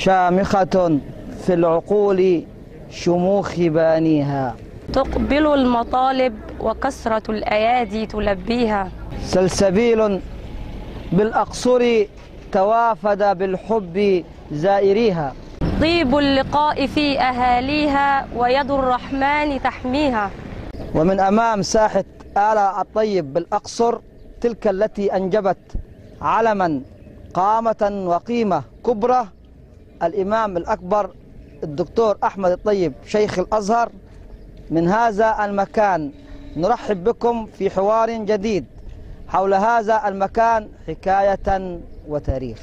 شامخة في العقول شموخ بانيها تقبل المطالب وكثرة الأيادي تلبيها سلسبيل بالأقصر توافد بالحب زائريها طيب اللقاء في أهاليها ويد الرحمن تحميها ومن أمام ساحة آل الطيب بالأقصر تلك التي أنجبت علما قامة وقيمة كبرى الإمام الأكبر الدكتور أحمد الطيب شيخ الأزهر من هذا المكان نرحب بكم في حوار جديد حول هذا المكان حكاية وتاريخ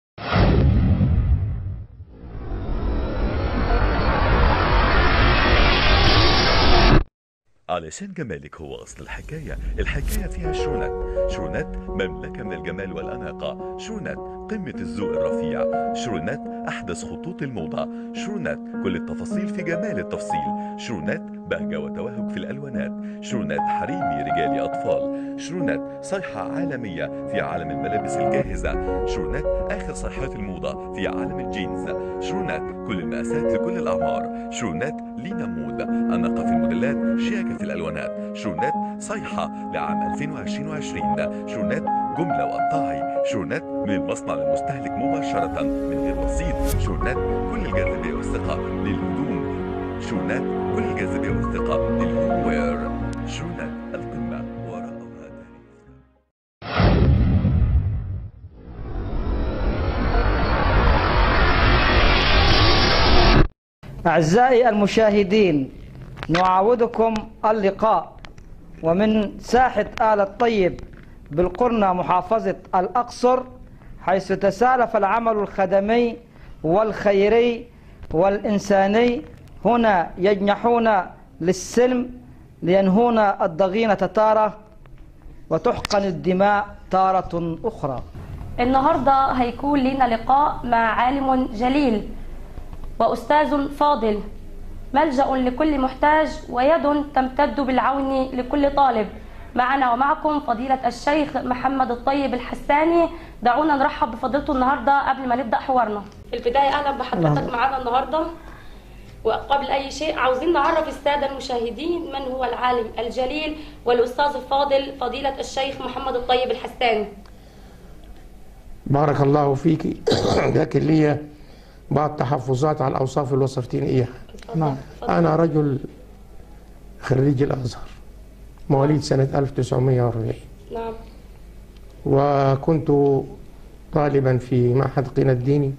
علشان جمالك هو أصل الحكاية الحكاية فيها شونت شونت مملكة من الجمال والأناقة شونت قمة الذوق الرفيع شونت أحدث خطوط الموضة شونت كل التفاصيل في جمال التفصيل شونت بهجة وتوهج في الألوانات شونت حريمي رجالي أطفال شونت صيحة عالمية في عالم الملابس الجاهزة شونت آخر صيحات الموضة في عالم الجينز شونت كل المقاسات لكل الأعمار شونت لينا مود أناقة في الموديلات شياكة في الألوانات شونت صيحة لعام 2020 شونت جملة وقطاعي شونت من المصنع للمستهلك مباشرة من غير وسيط شونت كل الجاذبية والثقة للهدوم شونت كل الجاذبية والثقة للهوم وير شونت القمة وراءها تاريخ أعزائي المشاهدين نعاودكم اللقاء ومن ساحة آل الطيب بالقرنة محافظة الأقصر حيث تسالف العمل الخدمي والخيري والإنساني هنا يجنحون للسلم لينهون الضغينة تارة وتحقن الدماء تارة أخرى النهاردة هيكون لنا لقاء مع عالم جليل وأستاذ فاضل ملجأ لكل محتاج ويد تمتد بالعون لكل طالب معنا ومعكم فضيلة الشيخ محمد الطيب الحساني دعونا نرحب بفضيلته النهاردة قبل ما نبدأ حوارنا في البداية أهلا بحضرتك معنا النهاردة وقبل أي شيء عاوزين نعرف السادة المشاهدين من هو العالم الجليل والأستاذ الفاضل فضيلة الشيخ محمد الطيب الحساني بارك الله فيك لكن لي بعض تحفظات على الأوصاف اللي وصفتيني إياها نعم أنا رجل خريج الأزهر مواليد سنة 1940 نعم وكنت طالبا في معهد قنا الديني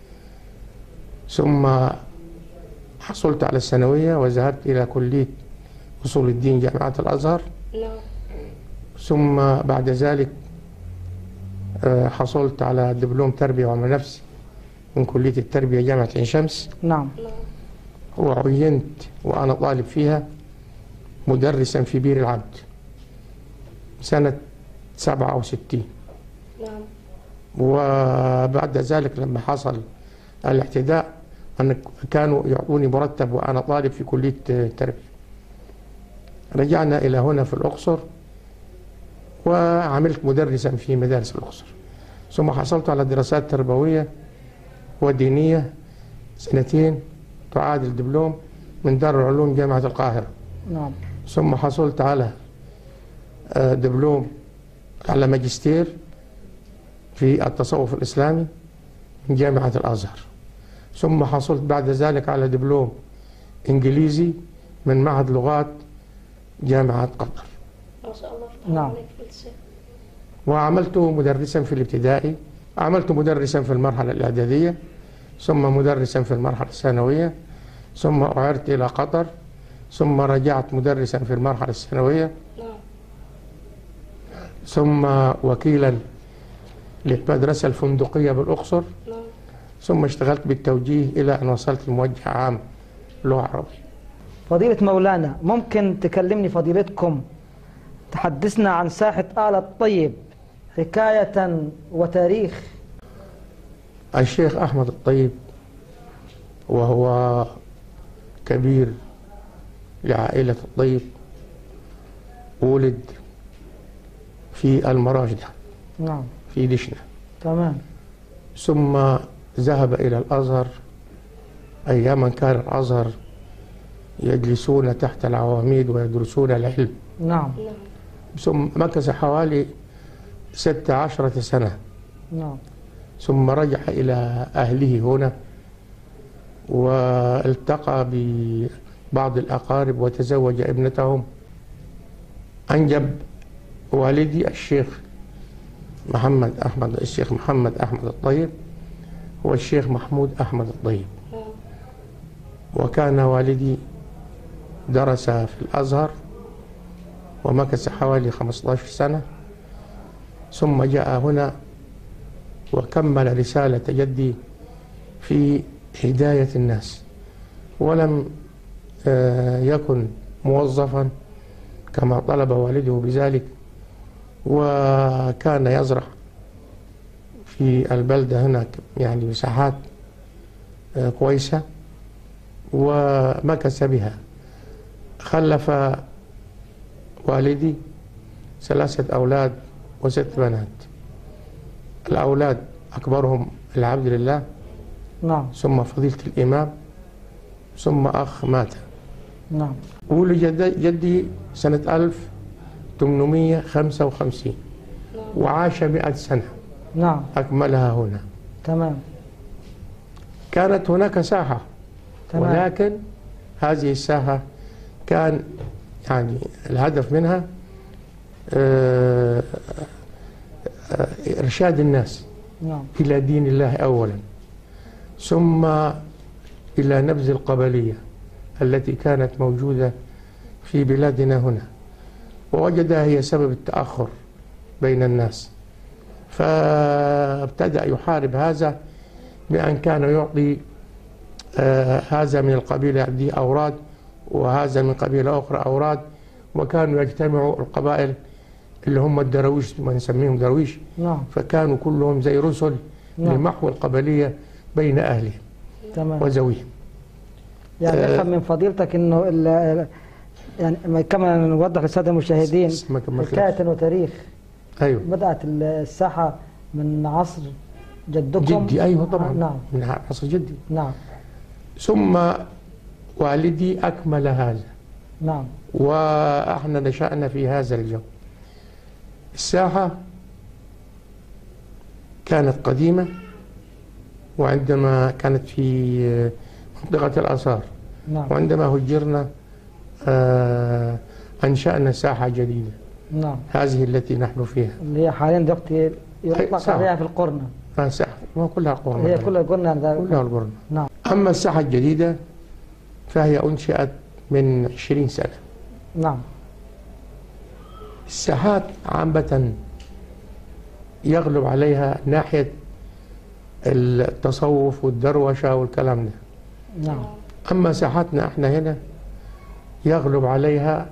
ثم حصلت على الثانوية وذهبت إلى كلية أصول الدين جامعة الأزهر نعم ثم بعد ذلك آه، حصلت على دبلوم تربية وعلم نفس من كلية التربية جامعة عين شمس نعم وعينت وأنا طالب فيها مدرسا في بير العبد سنة 67 نعم وبعد ذلك لما حصل الاعتداء أن كانوا يعطوني مرتب وأنا طالب في كلية التربية رجعنا إلى هنا في الأقصر وعملت مدرسا في مدارس الأقصر ثم حصلت على دراسات تربوية ودينية سنتين تعادل دبلوم من دار العلوم جامعة القاهرة نعم ثم حصلت على آه، دبلوم على ماجستير في التصوف الإسلامي من جامعة الأزهر ثم حصلت بعد ذلك على دبلوم إنجليزي من معهد لغات جامعة قطر ما شاء الله نعم. عليك فضيلة الشيخ. وعملت مدرسا في الابتدائي عملت مدرسا في المرحلة الإعدادية ثم مدرسا في المرحلة الثانوية ثم أعرت إلى قطر ثم رجعت مدرسا في المرحلة الثانوية نعم ثم وكيلا للمدرسة الفندقية بالأقصر نعم ثم اشتغلت بالتوجيه إلى أن وصلت لموجه عام لغة عربية فضيلة مولانا ممكن تكلمني فضيلتكم تحدثنا عن ساحة آل الطيب حكاية وتاريخ الشيخ أحمد الطيب وهو كبير لعائلة الطيب ولد في المراجدة نعم في دشنة تمام ثم ذهب إلى الأزهر أيام كان الأزهر يجلسون تحت العواميد ويدرسون العلم نعم ثم مكث حوالي ست عشرة سنة نعم ثم رجع إلى أهله هنا والتقى ببعض الأقارب وتزوج ابنتهم أنجب والدي الشيخ محمد أحمد الشيخ محمد أحمد الطيب والشيخ محمود أحمد الطيب وكان والدي درس في الأزهر ومكث حوالي 15 سنة ثم جاء هنا وكمل رسالة جدي في هداية الناس ولم آه، يكن موظفا كما طلب والده بذلك وكان يزرع في البلدة هناك يعني مساحات آه، كويسة ومكث بها خلف والدي ثلاثة أولاد وست بنات الأولاد أكبرهم العبد لله نعم ثم فضيلة الإمام ثم أخ مات نعم ولد جد- جدي سنة 1855 وعاش 100 سنة نعم أكملها هنا تمام كانت هناك ساحة تمام ولكن هذه الساحة كان يعني الهدف منها آه، آه، إرشاد الناس نعم إلى دين الله أولا ثم إلى نبذ القبلية التي كانت موجودة في بلادنا هنا ووجدها هي سبب التأخر بين الناس فابتدأ يحارب هذا بأن كان يعطي آه، هذا من القبيلة دي أوراد وهذا من قبيلة أخرى أوراد وكانوا يجتمعوا القبائل اللي هم الدرويش ما نسميهم درويش نعم فكانوا كلهم زي رسل نعم. لمحو القبلية بين أهلهم تمام وزويهم يعني آه. نفهم من فضيلتك انه ال- ال- يعني ما كما نوضح للساده المشاهدين س- ما كملتش. حكايه وتاريخ أيوه بدات الساحه من عصر جدكم جدي أيوه طبعا آه، نعم من عصر جدي نعم ثم والدي أكمل هذا نعم وإحنا نشأنا في هذا الجو الساحة كانت قديمة وعندما كانت في منطقة الآثار نعم وعندما هجرنا آه، أنشأنا ساحة جديدة نعم هذه التي نحن فيها اللي هي حاليا دلوقتي يطلق ساحة. عليها في القرن آه، ساحة ما كلها قرى هي كلها قلنا ده- كلها القرى نعم أما الساحة الجديدة فهي أنشئت من 20 سنة نعم الساحات عامة يغلب عليها ناحية التصوف والدروشة والكلام ده نعم أما ساحتنا احنا هنا يغلب عليها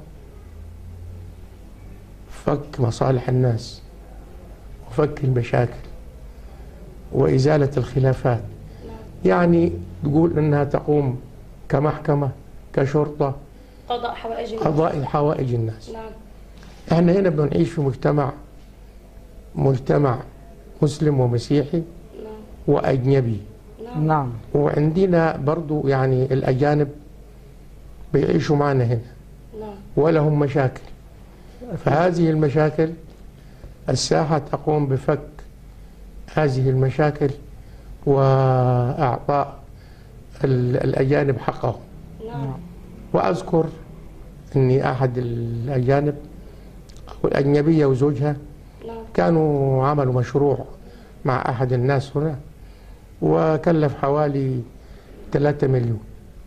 فك مصالح الناس وفك المشاكل وإزالة الخلافات يعني تقول إنها تقوم كمحكمة كشرطة قضاء حوائج الناس. قضاء حوائج الناس نعم احنا هنا بنعيش في مجتمع مجتمع مسلم ومسيحي نعم وأجنبي نعم نعم وعندنا برضو يعني الأجانب بيعيشوا معنا هنا نعم ولهم مشاكل فهذه المشاكل الساحة تقوم بفك هذه المشاكل وأعطاء ال- الأجانب حقهم نعم وأذكر أني أحد الأجانب أو الأجنبية وزوجها نعم كانوا عملوا مشروع مع أحد الناس هنا وكلف حوالي 3 مليون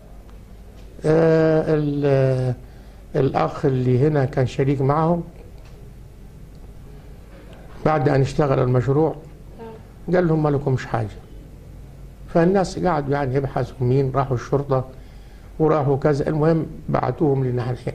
آه ال- الأخ اللي هنا كان شريك معهم بعد أن اشتغل المشروع قال لهم ما لكمش حاجة فالناس قعدوا يعني يبحثوا مين راحوا الشرطة وراحوا كذا المهم بعتوهم لنا هنا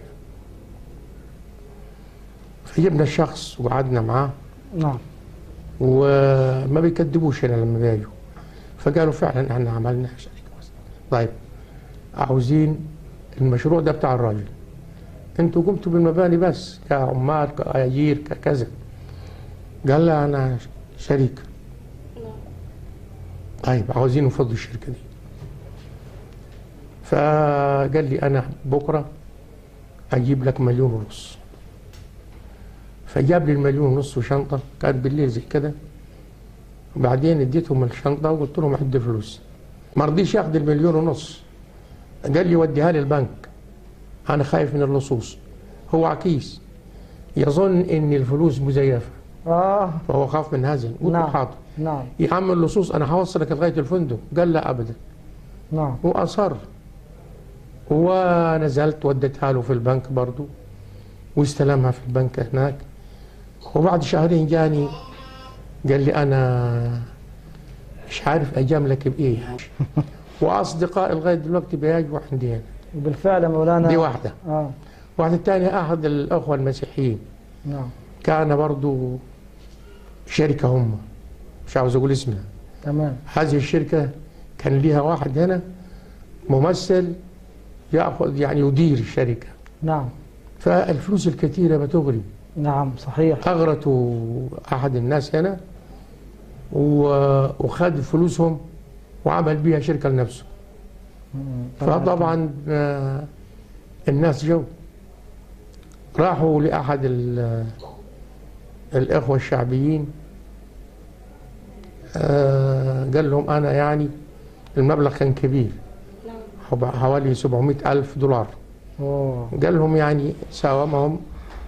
فجبنا الشخص وقعدنا معاه نعم وما بيكذبوش هنا لما بيجوا فقالوا فعلا احنا عملنا شركه وسط طيب عاوزين المشروع ده بتاع الراجل انتوا قمتوا بالمباني بس كعمال كاجير ككذا قال لا انا شريك طيب عاوزين نفضوا الشركة دي فقال لي أنا بكرة أجيب لك مليون ونص فجاب لي المليون ونص وشنطة كانت بالليل زي كده وبعدين اديتهم الشنطة وقلت لهم عد فلوس ما رضيش ياخد المليون ونص قال لي وديها لي البنك أنا خايف من اللصوص هو عكيس يظن إن الفلوس مزيفة اه فهو خاف من هذا قلت له نعم. حاضر نعم يا عم اللصوص انا هوصلك لغايه الفندق قال لا ابدا نعم واصر ونزلت وديتها له في البنك برضو واستلمها في البنك هناك وبعد شهرين جاني قال لي انا مش عارف اجاملك بايه يعني واصدقائي لغايه دلوقتي بيجوا عندي هنا بالفعل يا مولانا دي واحده اه واحده الثانيه احد الاخوه المسيحيين نعم كان برضو شركه هم مش عاوز اقول اسمها تمام هذه الشركة كان ليها واحد هنا ممثل يأخذ يعني يدير الشركة نعم فالفلوس الكثيرة بتغري نعم صحيح أغرتوا أحد الناس هنا و- وخد فلوسهم وعمل بيها شركة لنفسه مم. فطبعا آه، الناس جو راحوا لأحد ال- الإخوة الشعبيين آه، قال لهم أنا يعني المبلغ كان كبير حب- حوالي 700 ألف دولار اوه قال لهم يعني ساومهم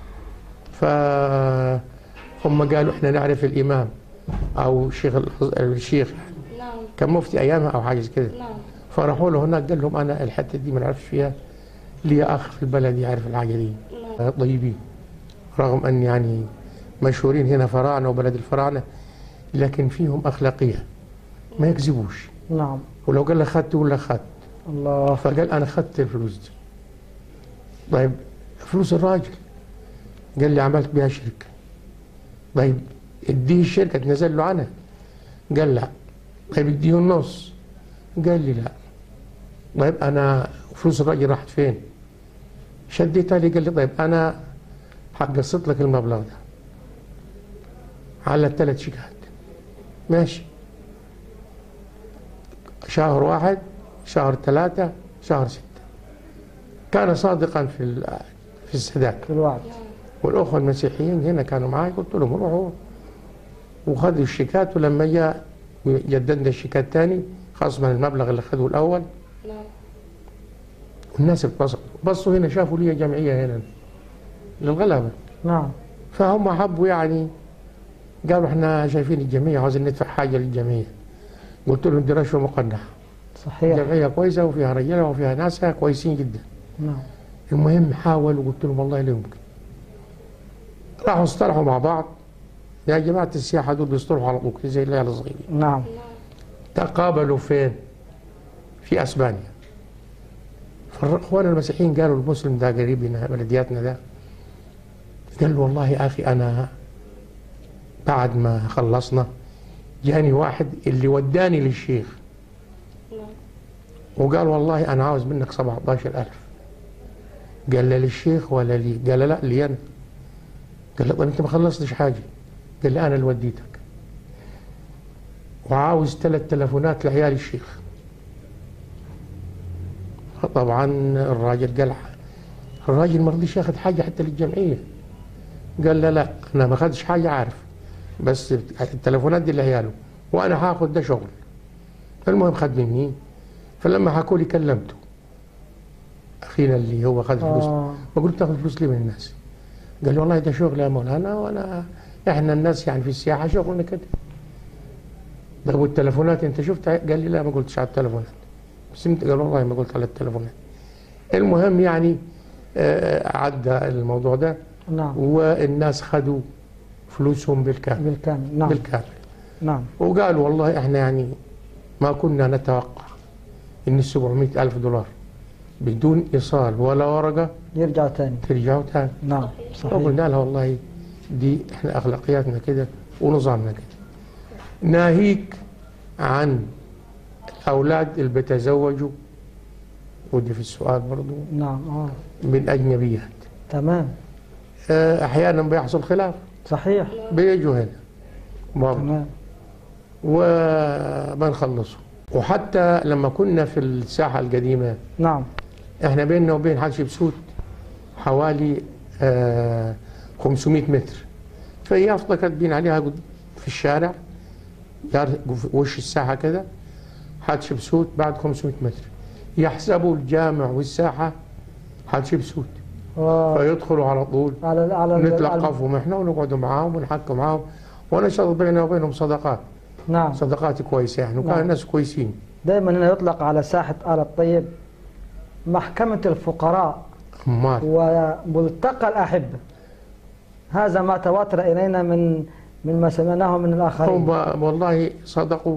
فهم قالوا احنا نعرف الإمام أو شيخ الحز- الشيخ نعم كان مفتي أيامها أو حاجة زي كده نعم فراحوا له هناك قال لهم انا الحته دي ما نعرفش فيها لي اخ في البلد يعرف الحاجه دي نعم طيبين رغم ان يعني مشهورين هنا فراعنه وبلد الفراعنه لكن فيهم اخلاقيه ما يكذبوش نعم ولو قال لك خدت ولا خدت الله فقال انا خدت الفلوس دي طيب فلوس الراجل قال لي عملت بها شركه طيب اديه الشركه تنزل له عنها قال لا طيب اديه النص قال لي لا طيب انا فلوس الراجل راحت فين شديتها لي قال لي طيب انا هقسط لك المبلغ ده على الثلاث شيكات ماشي شهر واحد شهر ثلاثة شهر ستة كان صادقا في ال- في السداد في الوعد والأخوة المسيحيين هنا كانوا معي قلت لهم روحوا وخذوا الشيكات ولما جاء جددنا الشيكات تاني خصما المبلغ اللي خذوه الأول نعم والناس اتبسطوا بصوا هنا شافوا لي جمعية هنا للغلبة نعم فهم حبوا يعني قالوا احنا شايفين الجمعية عاوزين ندفع حاجة للجمعية قلت لهم دي رشوة مقنعة صحيح جمعية كويسة وفيها رجالة وفيها ناسها كويسين جدا نعم المهم حاولوا قلت لهم والله لا يمكن راحوا اصطلحوا مع بعض يا جماعة السياحة دول بيصطلحوا على طول زي العيال الصغيرين نعم تقابلوا فين؟ في اسبانيا فالاخوان المسيحيين قالوا المسلم ده قريبنا بلدياتنا ده قال له والله يا اخي انا بعد ما خلصنا جاني واحد اللي وداني للشيخ نعم وقال والله انا عاوز منك 17000 قال لا للشيخ ولا لي قال لا لي انا قال له طيب انت ما خلصتش حاجه قال لي انا اللي وديتك وعاوز ثلاث تلفونات لعيال الشيخ طبعا الراجل قال الراجل ما رضيش ياخذ حاجه حتى للجمعيه قال لا لا انا ما اخذش حاجه عارف بس التلفونات دي لعياله وانا هاخذ ده شغل المهم خد مني فلما حكوا لي كلمته اخينا اللي هو خد فلوس آه. بقول تاخذ فلوس ليه من الناس؟ قال لي والله ده شغل يا مولانا وانا احنا الناس يعني في السياحه شغلنا كده طيب والتلفونات انت شفتها؟ قال لي لا ما قلتش على التلفونات بس انت قال والله ما قلت على التلفونات المهم يعني آه، عدى الموضوع ده نعم والناس خدوا فلوسهم بالكامل بالكامل نعم بالكامل نعم وقالوا والله احنا يعني ما كنا نتوقع ان ال 700 ألف دولار بدون إيصال ولا ورقة يرجع تاني ترجعوا تاني نعم صحيح وقلنا لها والله دي احنا أخلاقياتنا كده ونظامنا كده ناهيك عن الأولاد اللي بيتزوجوا ودي في السؤال برضو نعم اه من أجنبيات تمام اه، أحيانا بيحصل خلاف صحيح بيجوا هنا برضو تمام وما نخلصه وحتى لما كنا في الساحة القديمة نعم احنا بيننا وبين حتشبسوت حوالي آه 500 متر فهي يافطة كاتبين عليها قد- في الشارع يار- في وش الساحة كده حتشبسوت بعد 500 متر يحسبوا الجامع والساحة حتشبسوت و- فيدخلوا على طول على على على- نتلقفهم احنا ونقعد معاهم ونحكي معاهم ونشرط بيننا وبينهم صداقات نعم صداقات كويسة يعني وكان نعم. ناس كويسين دائما هنا يطلق على ساحة آل الطيب محكمة الفقراء أمال وملتقى الأحبة هذا ما تواتر إلينا من من ما سمعناه من الآخرين هم والله صدقوا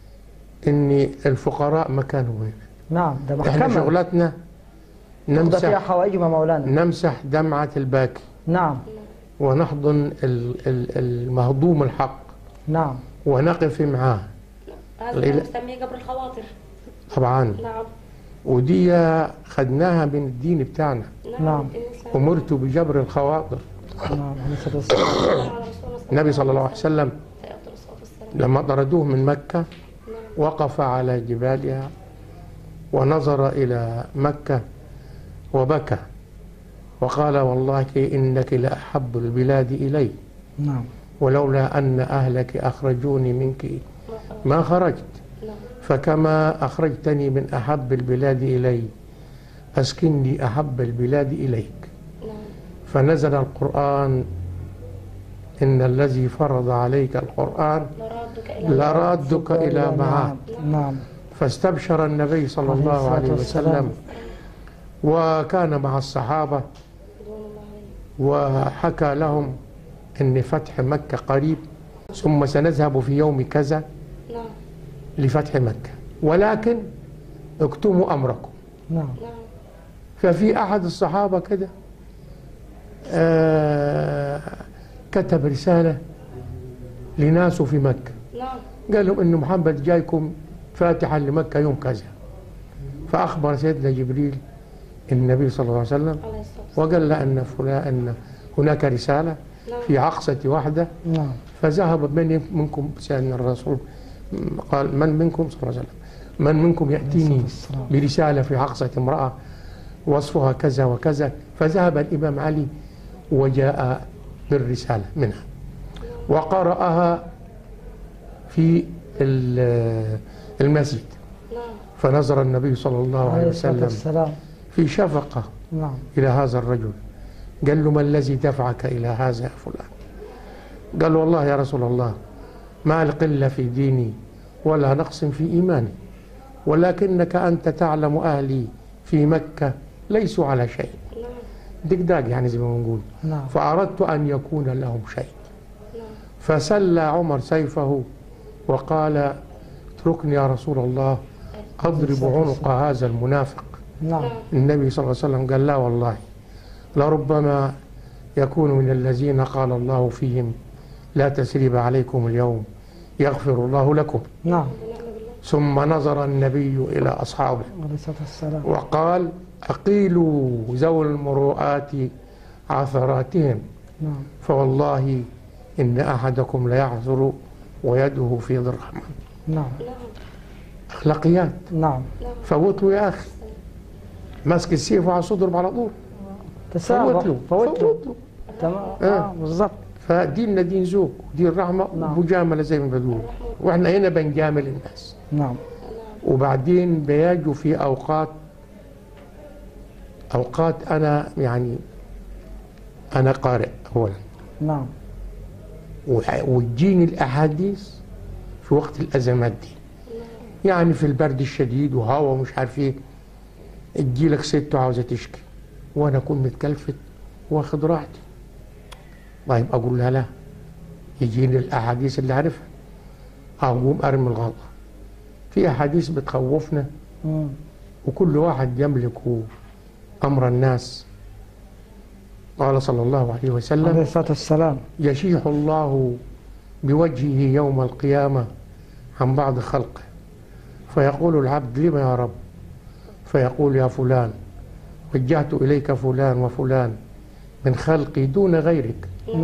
ان الفقراء مكانهم هنا نعم ده احنا محكمة شغلتنا تقضى فيها نمسح حوائجهم مولانا نمسح دمعة الباكي نعم ونحضن ال- ال- المهضوم الحق نعم ونقف معاه هذا ليلى. ما نسميه جبر الخواطر طبعا نعم ودي خدناها من الدين بتاعنا نعم. الدين الإسلامي. أمرت بجبر الخواطر نعم عليه الصلاة والسلام. على رسولنا صلى النبي صلى الله عليه وسلم عليه الصلاة والسلام. لما طردوه من مكة نعم. وقف على جبالها ونظر إلى مكة وبكى وقال والله إنك لأحب البلاد إلي نعم ولولا أن أهلك أخرجوني منك ما خرجت نعم. فكما أخرجتني من أحب البلاد إلي أسكنني أحب البلاد إليك نعم. فنزل القرآن إن الذي فرض عليك القرآن لرادك إلى لرادك إلى معاد نعم فاستبشر النبي صلى عليه الله الصلاة عليه والسلام. وسلم وكان مع الصحابة رضوان الله عليه. وحكى لهم أن فتح مكة قريب ثم سنذهب في يوم كذا نعم. لفتح مكة ولكن اكتموا أمركم نعم نعم. ففي أحد الصحابة كده آه كتب رسالة لناسه في مكة نعم. قال لهم إن محمد جايكم فاتحا لمكة يوم كذا فأخبر سيدنا جبريل النبي صلى الله عليه وسلم عليه الصلاة والسلام. وقال له أن فلان أن هناك رسالة نعم. في عقصة واحدة نعم فذهب من منكم سيدنا الرسول قال من منكم صلى الله عليه وسلم من منكم يأتيني والسلام. برسالة في عقصة امرأة وصفها كذا وكذا فذهب الإمام علي وجاء بالرسالة منها وقرأها في ال- المسجد نعم. فنظر النبي صلى الله عليه عليه الصلاة وسلم والسلام في شفقة نعم إلى هذا الرجل قال له ما الذي دفعك إلى هذا يا فلان قال له والله يا رسول الله ما القلة في ديني ولا نقص في إيماني ولكنك أنت تعلم أهلي في مكة ليسوا على شيء نعم. دقداق يعني زي ما بنقول نعم فأردت أن يكون لهم شيء نعم. فسلى عمر سيفه وقال اتركني يا رسول الله أضرب عنق هذا المنافق نعم النبي صلى الله عليه وسلم قال لا والله لربما يكون من الذين قال الله فيهم لا تسريب عليكم اليوم يغفر الله لكم نعم ونعم بالله. ثم نظر النبي إلى أصحابه عليه الصلاة والسلام وقال أقيلوا ذوي المروءات عثراتهم نعم فوالله إن أحدكم ليعثر ويده في ضرهم نعم نعم. أخلاقيات نعم فوت له يا أخي ماسك السيف وعلى صدره على طول تسابق فوت له فوت له له تمام آه. آه، بالضبط فديننا دين ذوق ودين رحمة نعم. ومجاملة زي ما بنقول واحنا هنا بنجامل الناس نعم وبعدين بيجوا في أوقات أوقات أنا يعني أنا قارئ أولا نعم وح- وتجيني الأحاديث في وقت الأزمات دي يعني في البرد الشديد وهوا ومش عارف ايه تجيلك ست عاوزة تشكي وأنا أكون متكلفت واخد راحتي طيب أقول لها لا يجيني الأحاديث اللي عارفها أقوم أرمي الغلطة في أحاديث بتخوفنا مم. وكل واحد يملك أمر الناس قال صلى الله عليه عليه وسلم الصلاة والسلام يشيح الله بوجهه يوم القيامة عن بعض خلقه فيقول العبد لما يا رب فيقول يا فلان وجهت إليك فلان وفلان من خلقي دون غيرك نعم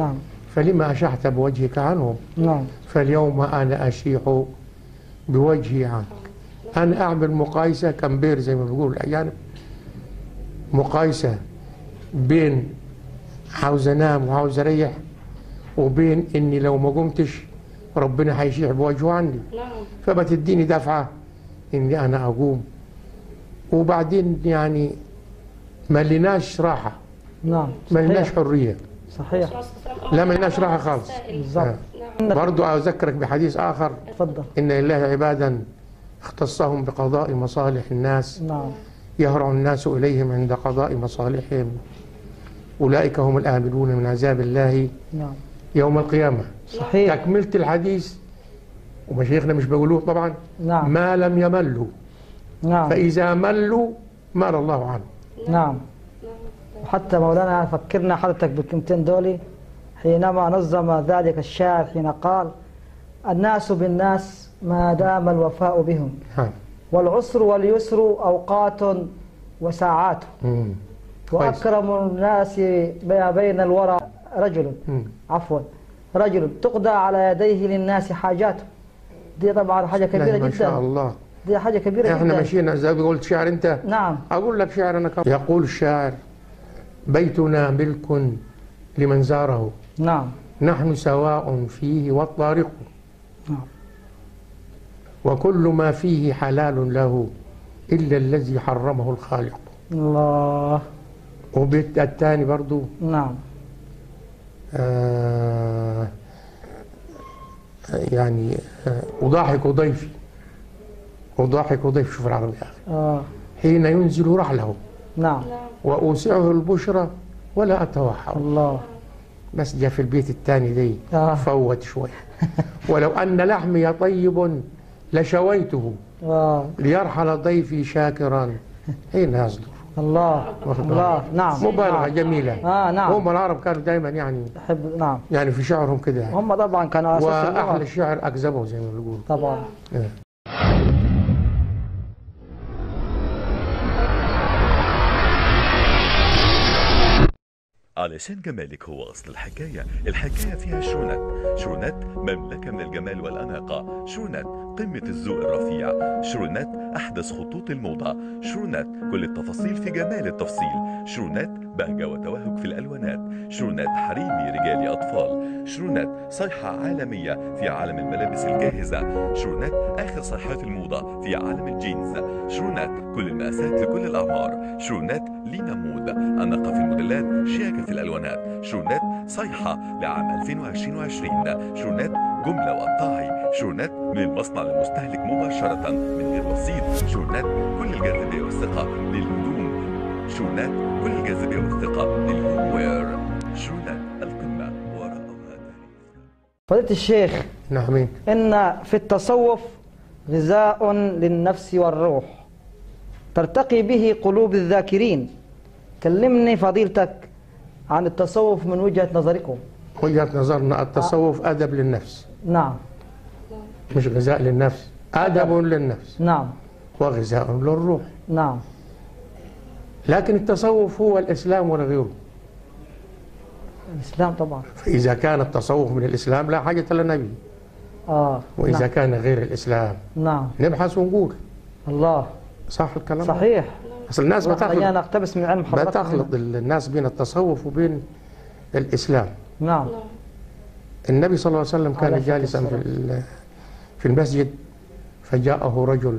فلما أشحت بوجهك عنهم نعم فاليوم أنا أشيح بوجهي عنك أنا أعمل مقايسة كمبير زي ما بيقولوا الأجانب مقايسة بين عاوز أنام وعاوز أريح وبين إني لو ما قمتش ربنا هيشيح بوجهه عني نعم فبتديني دفعة إني أنا أقوم وبعدين يعني ما لناش راحة نعم ما لناش صحيح حرية صحيح لا ما لناش راحة خالص بالضبط نعم برضو أذكرك بحديث آخر تفضل إن لله عبادا اختصهم بقضاء مصالح الناس نعم يهرع الناس إليهم عند قضاء مصالحهم أولئك هم الآمنون من عذاب الله نعم يوم القيامة صحيح تكملة الحديث ومشايخنا مش بيقولوه طبعا نعم ما لم يملوا نعم فإذا ملوا مال الله عنه نعم وحتى مولانا فكرنا حضرتك بالكلمتين دولي حينما نظم ذلك الشاعر حين قال الناس بالناس ما دام الوفاء بهم نعم والعسر واليسر أوقات وساعات مم. كويس. وأكرم الناس ما بين الورى رجل مم. عفوا رجل تقضى على يديه للناس حاجاته دي طبعا حاجة كبيرة لا، ما شاء جدا الله دي حاجة كبيرة احنا جدا مشينا زي ما قلت شعر انت نعم اقول لك شعر انا كم يقول الشاعر بيتنا ملك لمن زاره نعم نحن سواء فيه والطارق نعم. وكل ما فيه حلال له إلا الذي حرمه الخالق الله وبيت الثاني برضو نعم آه يعني آه أضاحك ضيفي أضاحك ضيفي شوف العربي يا أخي آه. حين ينزل رحله نعم وأوسعه البشرى ولا أتوحر الله بس جاء في البيت الثاني دي آه. فوت شوي ولو أن لحمي طيب لشويته آه. ليرحل ضيفي شاكرا حين يصدر الله الله نعم مبالغة نعم. جميلة آه نعم هم العرب كانوا دائما يعني أحب نعم يعني في شعرهم كده يعني. هم طبعا كانوا أساس وأحلى اللغة الشعر أكذبه زي ما بيقولوا طبعا إيه. علشان جمالك هو أصل الحكاية الحكاية فيها شونت شونت مملكة من الجمال والأناقة شونت قمة الذوق الرفيع شرونات أحدث خطوط الموضة شرونات كل التفاصيل في جمال التفصيل شرونات بهجة وتوهج في الألوانات شرونات حريمي رجالي أطفال شرونات صيحة عالمية في عالم الملابس الجاهزة شرونات آخر صيحات الموضة في عالم الجينز شرونات كل المقاسات لكل الأعمار شرونات لينا مود أناقة في الموديلات شياكة في الألوانات شرونات صيحة لعام 2020 شرونات جملة وقطاعي شرونات من المصنع للمستهلك مباشرة من غير وسيط شرونات كل الجاذبية والثقة للهدوم شرونات كل الجاذبية والثقة للهوم وير شرونات القمة وراءها تاريخ فضيلة الشيخ نعم إن في التصوف غذاء للنفس والروح ترتقي به قلوب الذاكرين كلمني فضيلتك عن التصوف من وجهة نظركم وجهة نظرنا التصوف أدب للنفس نعم مش غذاء للنفس أدب للنفس نعم وغذاء للروح نعم لكن التصوف هو الإسلام ولا غيره الإسلام طبعا فإذا كان التصوف من الإسلام لا حاجة لنا به آه وإذا نعم. كان غير الإسلام نعم نبحث ونقول الله صح الكلام صحيح أصل الناس خلينا بتخلط نقتبس من علم حضرتك بتخلط الناس بين التصوف وبين الإسلام نعم النبي صلى الله عليه وسلم كان عليه الصلاة جالسا في والسلام. ال- في المسجد فجاءه رجل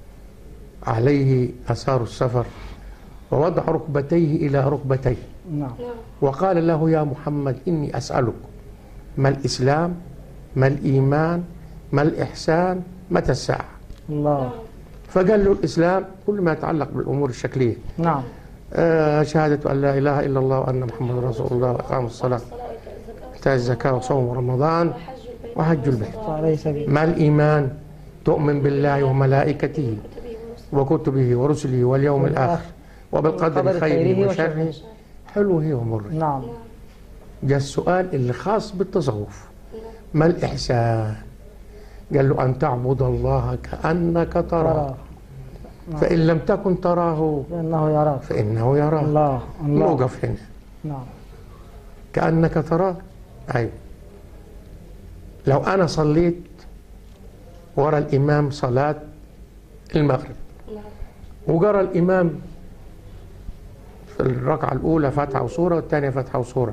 عليه آثار السفر ووضع ركبتيه إلى ركبتيه نعم وقال له يا محمد إني أسألك ما الإسلام ما الإيمان ما الإحسان متى الساعة الله فقال له الإسلام كل ما يتعلق بالأمور الشكلية نعم آه، شهادة أن لا إله إلا الله وأن محمد رسول الله وإقام الصلاة إيتاء الزكاة وصوم رمضان وحج البيت عليه سبيل ما الإيمان تؤمن بالله وملائكته وكتبه ورسله واليوم الآخر وبالقدر وبالقدر خيره خيره وشره وشره. حلوه ومره نعم جاء السؤال اللي خاص بالتصوف ما الإحسان قال له أن تعبد الله كأنك تراه ترى فإن لم تكن تراه لأنه يراك فإنه يراك الله الله نوقف هنا نعم كأنك تراه أيوة لو أنا صليت ورا الإمام صلاة المغرب نعم وقرأ الإمام في الركعة الأولى فاتحة وسورة والثانية فاتحة وسورة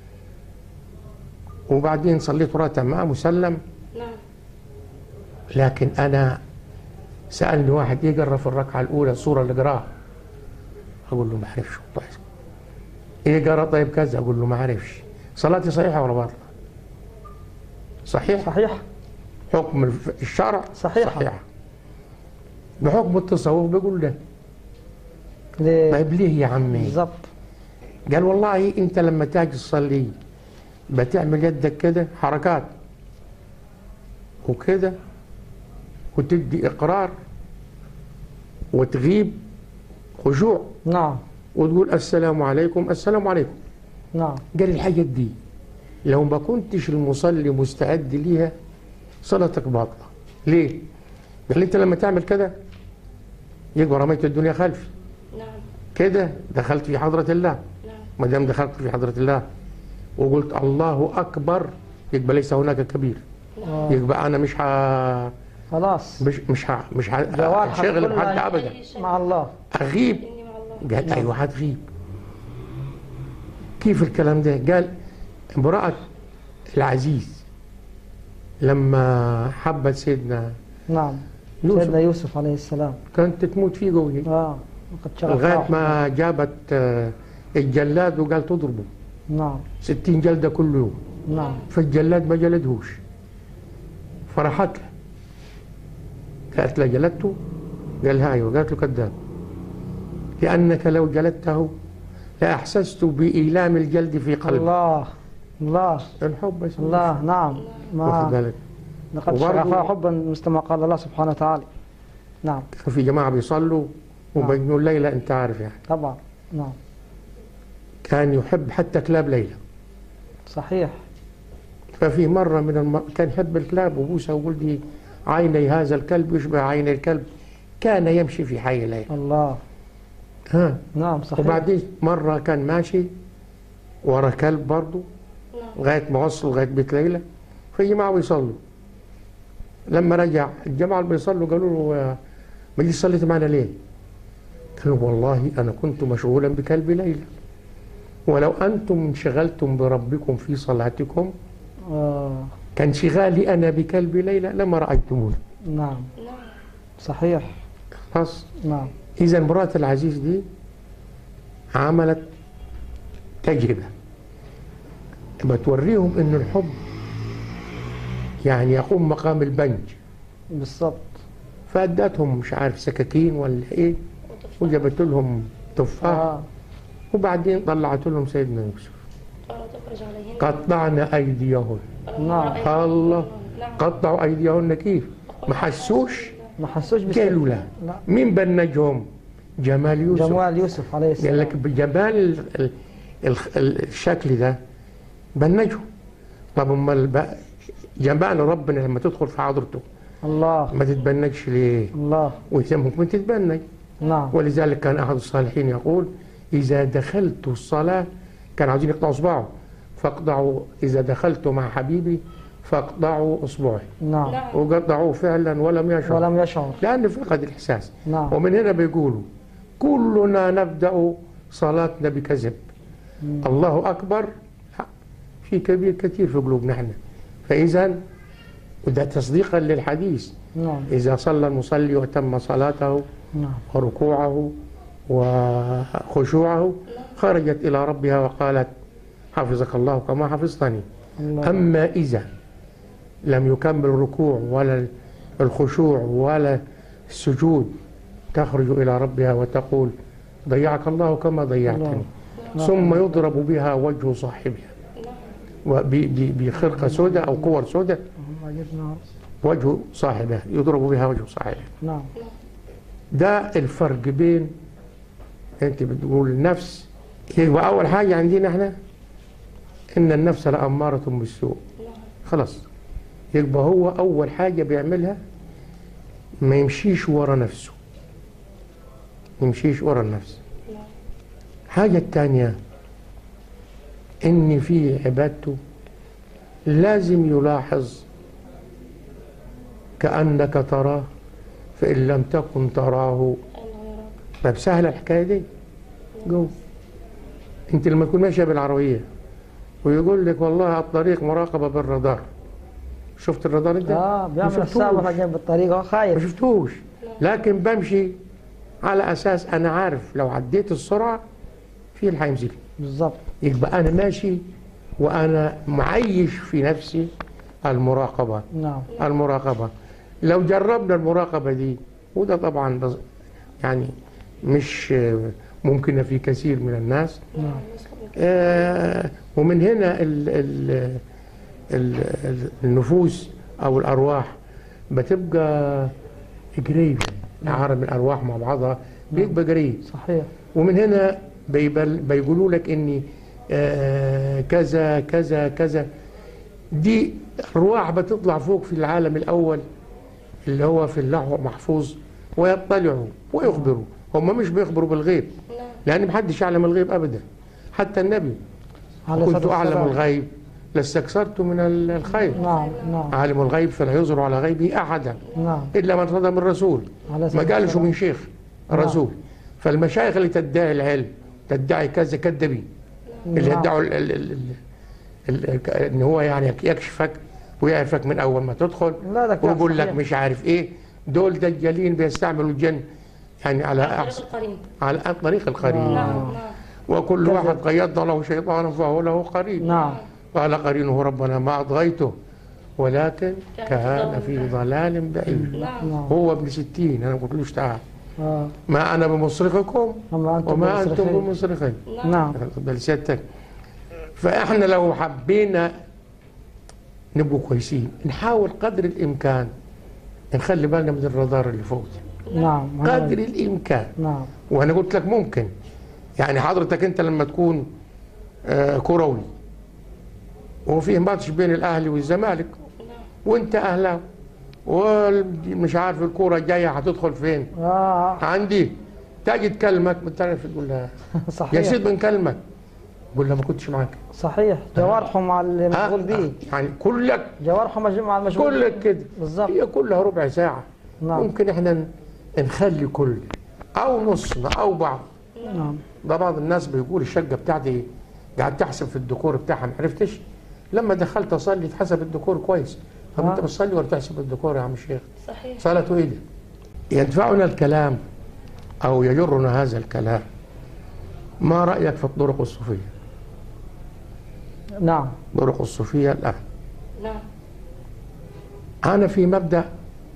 وبعدين صليت وراه تمام وسلم نعم لكن أنا سألني واحد يقرأ في الركعة الأولى السورة اللي قراها أقول له ما أعرفش طيب إيه قرأ طيب كذا أقول له ما أعرفش صلاتي صحيحة ولا باطلة؟ صحيح صحيح حكم الف- الشرع صحيحة. صحيحة بحكم التصوف بيقول ده ليه؟ طيب ليه يا عمي؟ بالضبط قال والله انت لما تاجي تصلي بتعمل يدك كده حركات وكده وتدي اقرار وتغيب خشوع نعم وتقول السلام عليكم السلام عليكم نعم قال الحاجات دي لو ما كنتش المصلي مستعد ليها صلاتك باطله ليه؟ قال انت لما تعمل كده يبقى رميت الدنيا خلفي نعم كده دخلت في حضرة الله نعم ما دام دخلت في حضرة الله وقلت الله أكبر يبقى ليس هناك كبير آه. يبقى أنا مش ح... خلاص مش مش ح... مش ح... جوارحك شغل كلها بحد أبدا أي شيء مع الله أغيب إني مع الله قال أيوه هتغيب كيف الكلام ده؟ قال امرأة العزيز لما حبت سيدنا نعم يوسف. سيدنا يوسف عليه السلام كانت تموت فيه قوي اه وقد شغف لغاية روحه. ما جابت آه، الجلاد وقال تضربه نعم ستين جلدة كل يوم نعم فالجلاد ما جلدهوش فرحت له قالت له جلدته قال هاي وقالت له كذاب لأنك لو جلدته لأحسست بإيلام الجلد في قلبي الله الله الحب بس الله نعم واخد ما بالك لقد وبرضه- شغفها حبا مثل ما قال الله سبحانه وتعالى نعم كان في جماعة بيصلوا وبينوا ليلى أنت عارف يعني طبعا نعم كان يحب حتى كلاب ليلى صحيح ففي مرة من الم... كان يحب الكلاب وبوسة ويقول لي عيني هذا الكلب يشبه عين الكلب كان يمشي في حي ليلى الله ها نعم صحيح وبعدين مرة كان ماشي ورا كلب برضه نعم لغاية ما وصل لغاية بيت ليلى في جماعة بيصلوا لما رجع الجماعة اللي بيصلوا قالوا له آه، ما جيت صليت معنا ليه؟ قال له والله أنا كنت مشغولا بكلب ليلى ولو أنتم انشغلتم بربكم في صلاتكم آه. كان شغالي أنا بكلب ليلى لما رأيتموني نعم نعم صحيح خلاص نعم إذا امرأة العزيز دي عملت تجربة بتوريهم إن الحب يعني يقوم مقام البنج بالضبط فأدتهم مش عارف سكاكين ولا إيه وجابت لهم تفاح آه. وبعدين طلعت لهم سيدنا يوسف قال تخرج عليهن قطعنا أيديهن نعم الله نعم قطعوا أيديهن كيف ما حسوش ما حسوش بالسر. قالوا لا لا مين بنجهم جمال يوسف جمال يوسف عليه السلام قال لك بجمال ال- ال- ال- ال- الشكل ده بنجه طب امال بقى جمال ربنا لما تدخل في حضرته الله ما تتبنجش ليه؟ الله وإذا ممكن تتبنج نعم ولذلك كان أحد الصالحين يقول إذا دخلت الصلاة كان عاوزين يقطعوا إصبعه فاقطعوا إذا دخلت مع حبيبي فاقطعوا إصبعي نعم نعم وقطعوه فعلا ولم يشعر ولم يشعر لأنه فقد الإحساس نعم ومن هنا بيقولوا كلنا نبدأ صلاتنا بكذب الله أكبر في كبير كثير في قلوبنا احنا فإذا وده تصديقا للحديث نعم إذا صلى المصلي وتم صلاته نعم وركوعه وخشوعه خرجت إلى ربها وقالت حفظك الله كما حفظتني الله أما إذا لم يكمل الركوع ولا الخشوع ولا السجود تخرج إلى ربها وتقول ضيعك الله كما ضيعتني الله. ثم يضرب بها وجه صاحبها وب- ب- بخرقة سوداء أو كور سوداء اللهم أجرنا وجه صاحبها يضرب بها وجه صاحبها نعم ده الفرق بين انت بتقول النفس يبقى اول حاجه عندنا احنا ان النفس لاماره بالسوء خلاص يبقى هو اول حاجه بيعملها ما يمشيش ورا نفسه ما يمشيش ورا النفس حاجه الثانيه ان في عبادته لازم يلاحظ كأنك تراه فإن لم تكن تراه طيب سهلة الحكاية دي جو انت لما تكون ماشية بالعربية ويقول لك والله الطريق مراقبة بالرادار شفت الرادار انت؟ اه ما بيعمل شفتوش. حسابه جنب الطريق هو ما خايف شفتوش لكن بمشي على اساس انا عارف لو عديت السرعه في اللي هيمسكني بالظبط يبقى انا ماشي وانا معيش في نفسي المراقبه نعم المراقبه لو جربنا المراقبه دي وده طبعا بز- يعني مش آه، ممكنه في كثير من الناس نعم آه، ومن هنا ال ال ال ال- النفوس او الارواح بتبقى قريب عالم الارواح مع بعضها بيبقى قريب صحيح ومن هنا بيبل بيقولوا لك اني آه، كذا كذا كذا دي ارواح بتطلع فوق في العالم الاول اللي هو في اللوح محفوظ ويطلعوا ويخبروا هم مش بيخبروا بالغيب لان محدش يعلم الغيب ابدا حتى النبي عليه كنت الصلاة اعلم والسلام. الغيب لاستكثرت من ال- الخير نعم نعم عالم الغيب فلا يظهر على غيبه احدا نعم الا من ارتضى من رسول عليه ما الصلاة قالش والسلام. من شيخ الرسول فالمشايخ اللي تدعي العلم تدعي كذا كذابين اللي نعم. يدعوا ال- ال- ال- ال- ال- ان هو يعني يكشفك ويعرفك من اول ما تدخل لا ده كلام ويقول لك صحيح. مش عارف ايه دول دجالين بيستعملوا الجن يعني على طريق أحسن القرين على طريق القرين آه. نعم نعم وكل كذب. واحد قيضنا له شيطانا فهو له قرين نعم قال قرينه ربنا ما أطغيته ولكن كان كان في في ضلال بعيد نعم نعم هو ابن ستين أنا ما قلتلوش تعال آه. ما أنا بمصرخكم أما أنتم وما أنتم بمصرخين. بمصرخين نعم بل سيادتك فإحنا لو حبينا نبقوا كويسين نحاول قدر الإمكان نخلي بالنا من الرادار اللي فوق ده. نعم قدر الإمكان نعم وانا قلت لك ممكن يعني حضرتك انت لما تكون آه، كروي وفيه ماتش بين الاهلي والزمالك وانت اهلاوي ومش عارف الكوره الجايه هتدخل فين آه عندي تاجي تكلمك بتعرف تقول لها يا صحيح سيد بنكلمك قول لها ما كنتش معاك صحيح جوارحه مع اللي آه، مشغول به يعني كلك جوارحه مج- مع المشغول كلك كده بالظبط هي كلها ربع ساعه نعم ممكن احنا ن- نخلي كل او نصنا او بعض نعم ده بعض الناس بيقول الشقه بتاعتي قاعد تحسب في الديكور بتاعها ما عرفتش لما دخلت اصلي اتحسب الديكور كويس طب آه. انت بتصلي ولا تحسب الديكور يا عم الشيخ صحيح صلاته ايه دي؟ يدفعنا الكلام او يجرنا هذا الكلام ما رايك في الطرق الصوفيه؟ نعم الطرق الصوفيه الان نعم انا في مبدا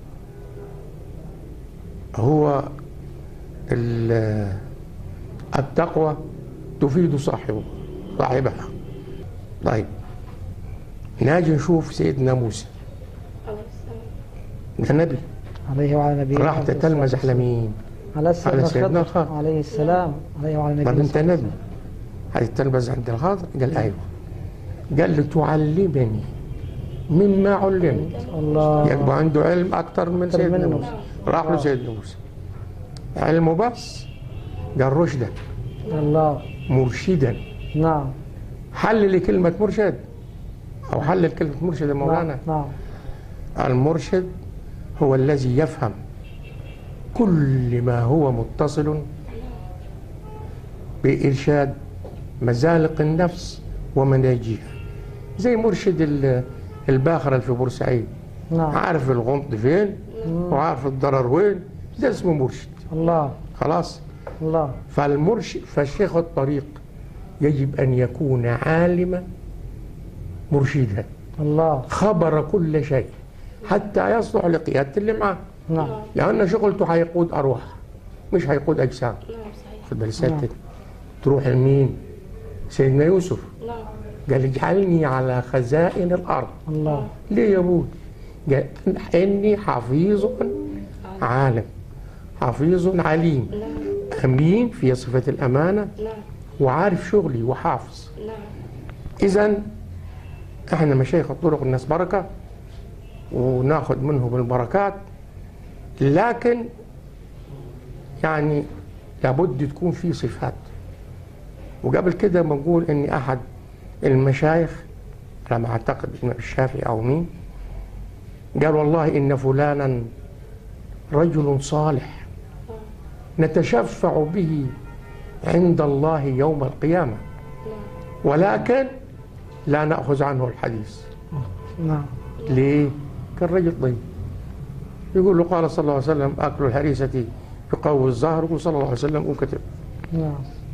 هو ال- التقوى تفيد صاحبه صاحبها طيب ناجي نشوف سيدنا موسى عليه السلام ده نبي عليه وعلى نبينا راح عليه تتلمذ الصلاة على مين؟ على سيدنا على سيدنا الخضر الخضر. عليه السلام عليه وعلى طب نبينا انت نبي هتتلمذ عند الخضر؟ قال ايوه قال له تعلمني مما علمت الله يبقى عنده علم اكتر من أكتر سيدنا منه. موسى راح له سيدنا موسى علمه بس قال رشدا الله مرشدا نعم حلل كلمة مرشد أو حلل كلمة مرشد يا مولانا نعم نعم المرشد هو الذي يفهم كل ما هو متصل بإرشاد مزالق النفس ومناجيها زي مرشد ال- الباخرة اللي في بورسعيد نعم عارف الغمط فين وعارف الضرر وين ده اسمه مرشد الله خلاص الله فالمرشد فالشيخ الطريق يجب أن يكون عالما مرشدا الله خبر كل شيء حتى يصلح لقيادة اللي معاه نعم لأن شغلته هيقود أرواح مش هيقود أجسام نعم صحيح خد بالك سيادتك تروح لمين؟ سيدنا يوسف نعم قال اجعلني على خزائن الأرض الله ليه يا ابوي؟ قال إني حفيظ عالم حفيظ عليم أمين في صفة الأمانة نعم وعارف شغلي وحافظ نعم إذا احنا مشايخ الطرق الناس بركة وناخذ منه بالبركات لكن يعني لابد تكون في صفات وقبل كده بنقول ان احد المشايخ على ما أعتقد الإمام الشافعي أو مين قال والله إن فلانا رجل صالح نتشفع به عند الله يوم القيامة ولكن لا نأخذ عنه الحديث نعم ليه؟ كان رجل طيب يقول له قال صلى الله عليه وسلم أكل الهريسة يقوي الظهر يقول صلى الله عليه وسلم وكتب نعم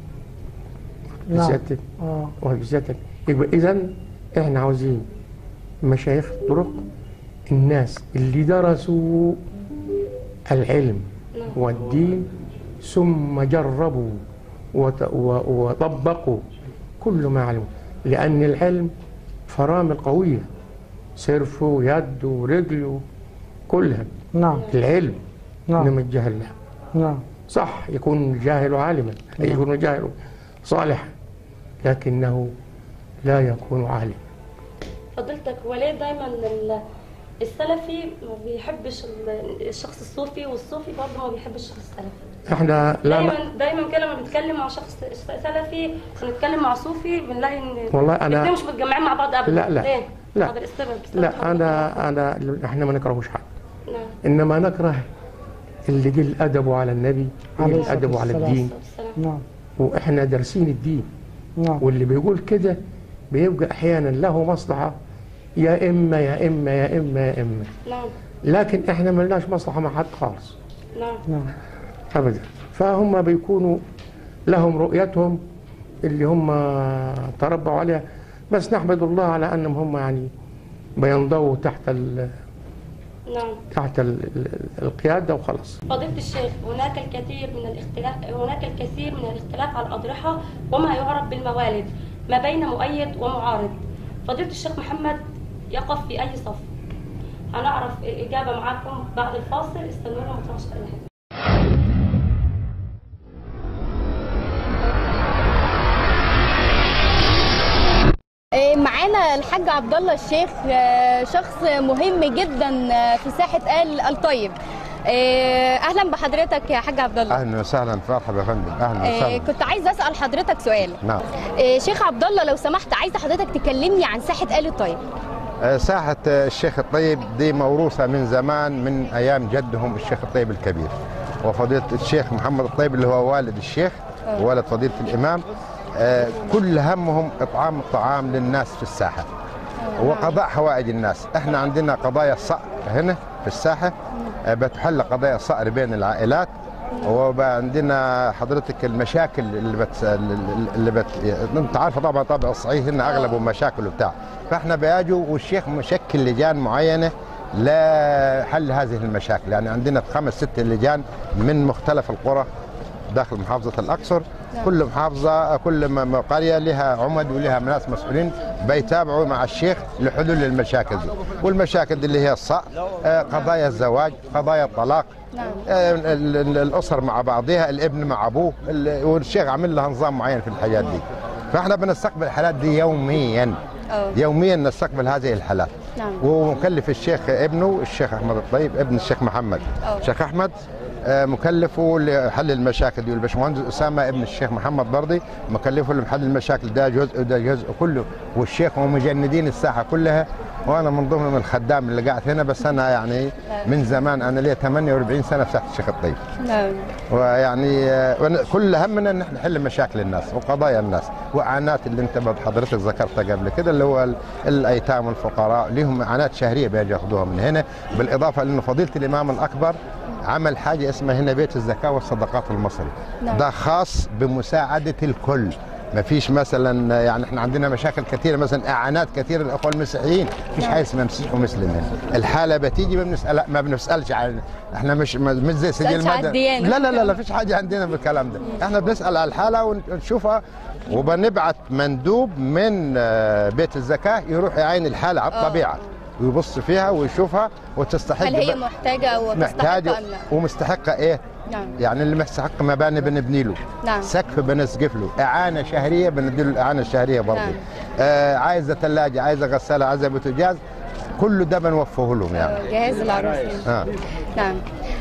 نعم بسيادتك آه. وبسيادتك يبقى إذا إحنا عاوزين مشايخ الطرق الناس اللي درسوا العلم والدين ثم جربوا وت- و- وطبقوا كل ما علموا لأن العلم فرامل قوية سرف ويد ورجل كلها نعم العلم نعم. إنما الجهل لا نعم صح يكون الجاهل عالما أي يكون الجاهل صالحا لكنه لا يكون عالما فضيلتك وليه دايما ال- السلفي ما بيحبش ال- الشخص الصوفي والصوفي برضه ما بيحبش الشخص السلفي احنا لا ن- دايما دايما كده لما بنتكلم مع شخص سلفي ونتكلم مع صوفي بنلاقي ان والله أنا- الاثنين مش متجمعين مع بعض ابدا لا، لا. ليه؟ لا. هذا السبب بسبب لا حب انا انا احنا ما نكرهوش حد نعم انما نكره اللي قل ادبه على النبي عليه وقل الصلاة ادبه على والسلام. الدين والسلام. نعم واحنا دارسين الدين نعم واللي بيقول كده بيبقى احيانا له مصلحه يا اما يا اما يا اما يا اما نعم لكن احنا ما لناش مصلحه مع حد خالص نعم نعم ابدا فهم بيكونوا لهم رؤيتهم اللي هم تربوا عليها بس نحمد الله على انهم هم يعني بينضووا تحت ال نعم تحت ال ال القياده وخلاص فضيلة الشيخ هناك الكثير من الاختلاف هناك الكثير من الاختلاف على الأضرحة وما يعرف بالموالد ما بين مؤيد ومعارض فضيلة الشيخ محمد يقف في أي صف هنعرف الإجابة معاكم بعد الفاصل استنونا ما تروحش أي حاجة إيه، معانا الحاج عبد الله الشيخ آه، شخص مهم جدا آه، في ساحه ال الطيب إيه، اهلا بحضرتك يا حاج عبد الله اهلا وسهلا مرحبا يا فندم اهلا إيه، وسهلا كنت عايزه اسال حضرتك سؤال نعم إيه، شيخ عبد الله لو سمحت عايزه حضرتك تكلمني عن ساحه ال الطيب آه، ساحة آه، الشيخ الطيب دي موروثة من زمان من أيام جدهم الشيخ الطيب الكبير وفضيلة الشيخ محمد الطيب اللي هو والد الشيخ والد فضيلة الإمام آه، كل همهم إطعام الطعام للناس في الساحة وقضاء حوائج الناس احنا عندنا قضايا الصقر هنا في الساحة آه، بتحل قضايا الصقر بين العائلات وبقى عندنا حضرتك المشاكل اللي بت اللي بت انت عارفه طبعا طبع الصعيد هنا اغلبه مشاكل وبتاع فاحنا بيجوا والشيخ مشكل لجان معينه لحل هذه المشاكل يعني عندنا خمس ست لجان من مختلف القرى داخل محافظة الأقصر كل محافظة كل م- م- قرية لها عمد ولها ناس مسؤولين بيتابعوا مع الشيخ لحلول المشاكل دي والمشاكل دي اللي هي الصقر آه، قضايا الزواج قضايا الطلاق نعم. آه، ال- ال- الأسر مع بعضها الابن مع أبوه ال- والشيخ عامل لها نظام معين في الحاجات دي فاحنا بنستقبل الحالات دي يوميا أوه. يوميا نستقبل هذه الحالات نعم. ومكلف الشيخ ابنه الشيخ احمد الطيب ابن الشيخ محمد أوه. الشيخ احمد آه، مكلفه لحل المشاكل دي والباشمهندس اسامه ابن الشيخ محمد برضي مكلفه لحل المشاكل ده جزء وده جزء كله والشيخ ومجندين الساحه كلها وانا من ضمنهم الخدام اللي قاعد هنا بس انا يعني من زمان انا لي 48 سنه في ساحه الشيخ الطيب نعم ويعني آه، ون- كل همنا ان احنا نحل مشاكل الناس وقضايا الناس وعانات اللي انت حضرتك ذكرتها قبل كده اللي هو ال- الايتام والفقراء لهم عانات شهريه بيجي ياخذوها من هنا بالاضافه لانه فضيله الامام الاكبر عمل حاجه اسمها هنا بيت الزكاه والصدقات المصري نعم. ده خاص بمساعده الكل ما فيش مثلا يعني احنا عندنا مشاكل كثيره مثلا اعانات كثيره للاخوه المسيحيين مفيش حاجه اسمها مسيح ومسلم هنا الحاله بتيجي ما بنسال ما بنسالش عن احنا مش مش زي سجل بنسألش على المدني الديانة. لا لا لا لا فيش حاجه عندنا بالكلام ده احنا بنسال على الحاله ونشوفها وبنبعت مندوب من آه، بيت الزكاه يروح يعاين الحاله على الطبيعه ويبص فيها ويشوفها وتستحق هل هي بقى- محتاجه وتستحق محتاجه ام لا ومستحقه ايه نعم يعني اللي مستحق مباني بنبني له نعم. سقف بنسقف له اعانه شهريه بندي له الاعانه الشهريه برضه نعم. آه عايزه ثلاجه عايزه غساله عايزه بوتاجاز كله ده بنوفره لهم يعني جهاز العروس آه. نعم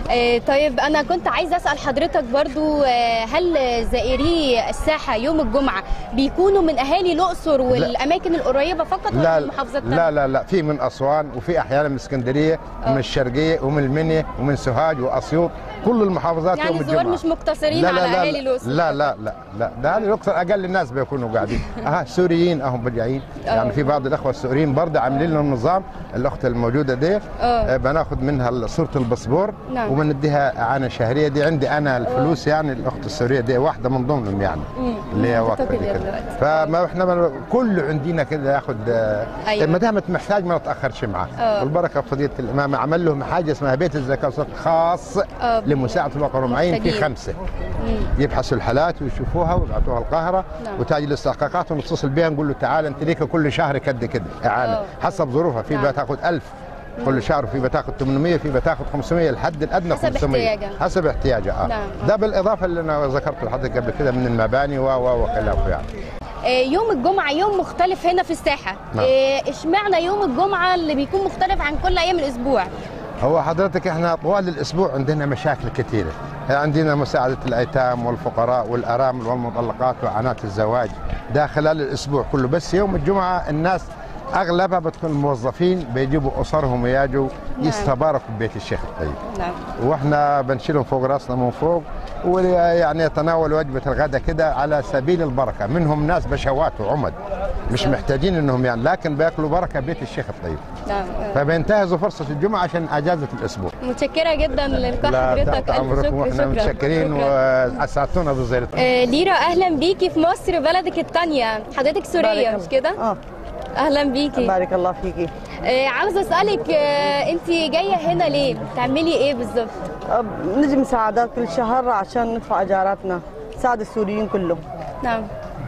آه، طيب انا كنت عايزه اسال حضرتك برضو آه، هل زائري الساحه يوم الجمعه بيكونوا من اهالي الاقصر والاماكن القريبه فقط ولا لا من المحافظات لا لا لا في من اسوان وفي احيانا من اسكندريه ومن الشرقيه ومن المنيا ومن سوهاج واسيوط كل المحافظات يعني يوم الزوار الجمعه مش مقتصرين لا على لا لا اهالي الاقصر لا لا لا لا ده اهالي الاقصر اقل الناس بيكونوا قاعدين اه سوريين اهم بجايين يعني في بعض الاخوه السوريين برضه عاملين لهم نظام الاخت الموجوده دي آه بناخذ منها صوره الباسبور نعم. وبنديها اعانه شهريه دي عندي انا الفلوس يعني الاخت السوريه دي واحده من ضمنهم يعني اللي هي واقفه أعتقد دي يا كده دلوقتي. فما احنا ما- كله عندنا كده ياخذ آه، أيوة. ما دامت محتاج ما نتاخرش معاه آه. والبركه بفضيله الامام عمل لهم حاجه اسمها بيت الزكاه والصدقة خاص آه. لمساعده الفقراء والمعين في محتاجين. خمسه يبحثوا الحالات ويشوفوها ويبعثوها القاهره نعم. وتاجي الاستحقاقات ونتصل بها نقول له تعال انت ليك كل شهر قد كده اعانه آه. حسب ظروفها في نعم. بتاخذ 1000 كل شهر في بتاخذ 800 في بتاخذ 500 الحد الادنى حسب 500 احتياجها. حسب احتياجها اه نعم. ده بالاضافه اللي انا ذكرت لحضرتك قبل كده من المباني و و وخلافه يعني آه، يوم الجمعة يوم مختلف هنا في الساحة نعم. آه، اشمعنى يوم الجمعة اللي بيكون مختلف عن كل أيام الأسبوع هو حضرتك احنا طوال الاسبوع عندنا مشاكل كثيره عندنا مساعده الايتام والفقراء والارامل والمطلقات وعنات الزواج ده خلال الاسبوع كله بس يوم الجمعه الناس اغلبها بتكون الموظفين بيجيبوا اسرهم ويجوا نعم. يستباركوا ببيت الشيخ الطيب نعم واحنا بنشيلهم فوق راسنا من فوق ويعني يتناولوا وجبه الغداء كده على سبيل البركه منهم ناس بشوات وعمد مش محتاجين انهم يعني لكن بياكلوا بركه بيت الشيخ الطيب نعم آه. فبينتهزوا فرصه الجمعه عشان اجازه الاسبوع متشكرة جدا للقاء لا حضرتك تحت ألف امركم شكر واحنا شكرا متشكرين شكراً. واسعدتونا بزيارتكم آه، ليرا أهلا بيكي في مصر بلدك الثانية حضرتك سورية بارك مش كده؟ اه أهلا بيكي بارك الله فيكي آه، عاوزة أسألك آه، أنت جاية هنا ليه؟ تعملي إيه بالظبط؟ أب- نجي مساعدات كل شهر عشان ندفع ايجاراتنا نساعد السوريين كلهم نعم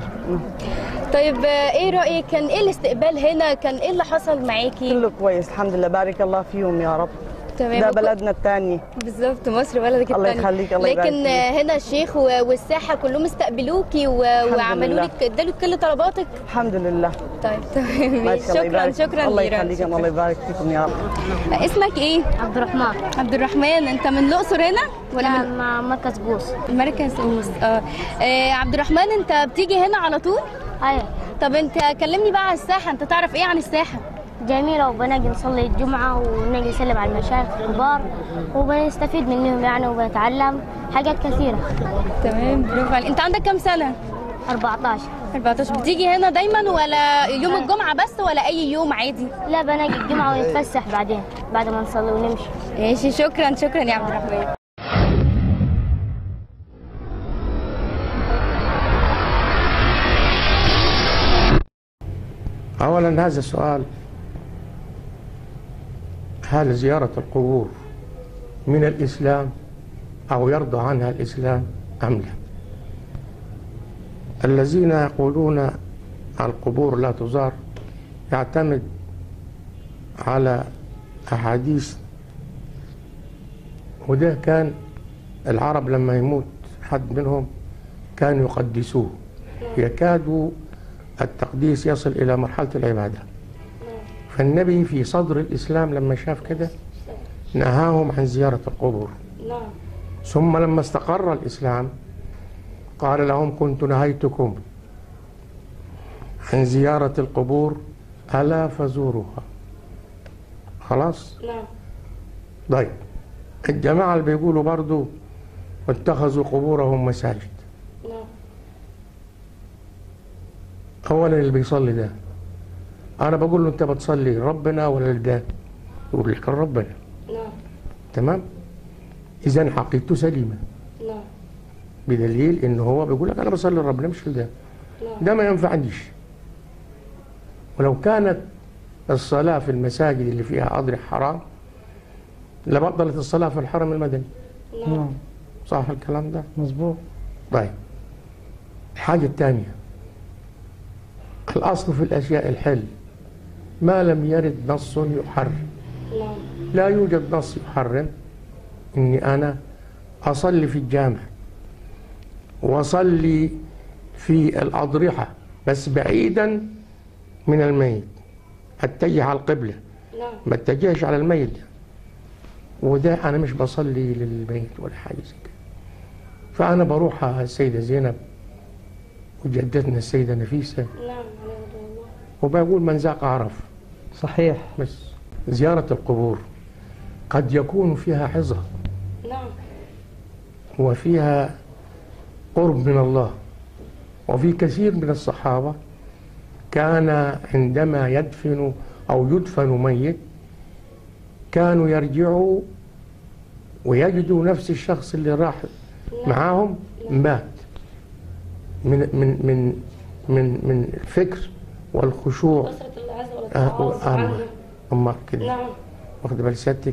طيب آه، ايه رايك كان ايه الاستقبال هنا كان ايه اللي حصل معاكي كله كويس الحمد لله بارك الله فيهم يا رب تمام ده وك- بلدنا الثاني بالظبط مصر بلدك الله التانية. يخليك، الله يبارك لكن فيك. آه، هنا الشيخ و- والساحه كلهم استقبلوكي و- وعملوا لله. لك ادالوا كل طلباتك الحمد لله طيب تمام ما ماشي. شاء الله شكرا يبارك. شكرا الله ليرا. يخليك الله يبارك فيكم يا رب اسمك ايه عبد الرحمن عبد الرحمن انت من الاقصر هنا ولا لا من مع مركز بوس مركز اوس اه آه، عبد الرحمن انت بتيجي هنا على طول ايوه طب انت كلمني بقى عن الساحه انت تعرف ايه عن الساحه جميلة وبنجي نصلي الجمعة ونجي نسلم على المشايخ الكبار وبنستفيد منهم يعني وبنتعلم حاجات كثيرة تمام برافو عليك انت عندك كام سنه 14 14 بتيجي هنا دايما ولا يوم الجمعة بس ولا أي يوم عادي؟ لا بنجي الجمعة ونتفسح بعدين بعد ما نصلي ونمشي ماشي شكرا شكرا يا عبد الرحمن أولا هذا السؤال هل زيارة القبور من الإسلام أو يرضى عنها الإسلام أم لا الذين يقولون القبور لا تزار يعتمد على أحاديث وده كان العرب لما يموت حد منهم كانوا يقدسوه يكاد التقديس يصل إلى مرحلة العبادة فالنبي في صدر الإسلام لما شاف كده نهاهم عن زيارة القبور ثم لما استقر الإسلام قال لهم كنت نهيتكم عن زيارة القبور ألا فزوروها خلاص طيب الجماعة اللي بيقولوا برضو واتخذوا قبورهم مساجد اولا اللي بيصلي ده انا بقول له انت بتصلي ربنا ولا لده يقول لك ربنا تمام اذا عقيدته سليمه بدليل ان هو بيقول لك انا بصلي لربنا مش لده ده ما ينفعنيش ولو كانت الصلاة في المساجد اللي فيها أضرحة حرام لبطلت الصلاة في الحرم المدني نعم صح الكلام ده؟ مظبوط طيب الحاجة الثانية الأصل في الأشياء الحل ما لم يرد نص يحرم لا يوجد نص يحرم إني أنا أصلي في الجامع وأصلي في الأضرحة بس بعيدا من الميت أتجه على القبلة ما اتجهش على الميت وده انا مش بصلي للبيت ولا حاجه زي كده فانا بروح على السيده زينب وجدتنا السيده نفيسه نعم عليه رضوان الله وبقول من ذاق عرف صحيح بس زياره القبور قد يكون فيها عظه نعم وفيها قرب من الله وفي كثير من الصحابة كان عندما يدفن أو يدفن ميت كانوا يرجعوا ويجدوا نفس الشخص اللي راح معاهم مات من من من من من الفكر والخشوع كثرة العزة آه، والتعاظ آه، عنه أما كده نعم واخد بال سيادتك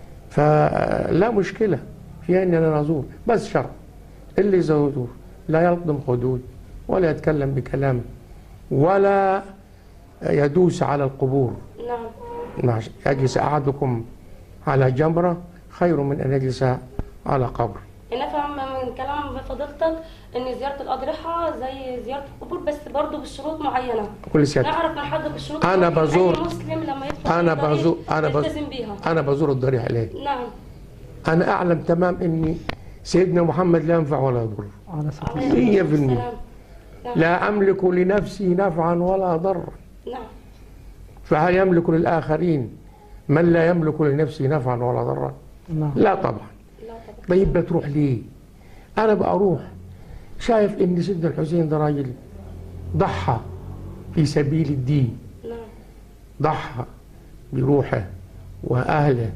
فلا مشكلة في ان انا نزور بس شرط اللي يزودوه لا يلطم حدود ولا يتكلم بكلام ولا يدوس على القبور نعم مع- يجلس احدكم على جمرة خير من ان يجلس على قبر نفهم من كلام فضيلتك ان زيارة الأضرحة زي زيارة القبور بس برضه بشروط معينة كل سيادتك نعرف من حضرتك الشروط أنا دي بزور- أي مسلم لما يدخل أنا في الطريق بزور- أنا بز- يلتزم بيها انا بزور الضريح ليه نعم انا اعلم تمام اني سيدنا محمد لا ينفع ولا يضر على صوت عليه مية الصلاة في المية. والسلام. نعم لا املك لنفسي نفعا ولا ضرا نعم فهل يملك للآخرين من لا يملك لنفسه نفعا ولا ضرا نعم لا طبعا لا طبعا طيب بتروح ليه أنا بقى أروح شايف إن سيدنا الحسين ده راجل ضحى في سبيل الدين نعم ضحى بروحه وأهله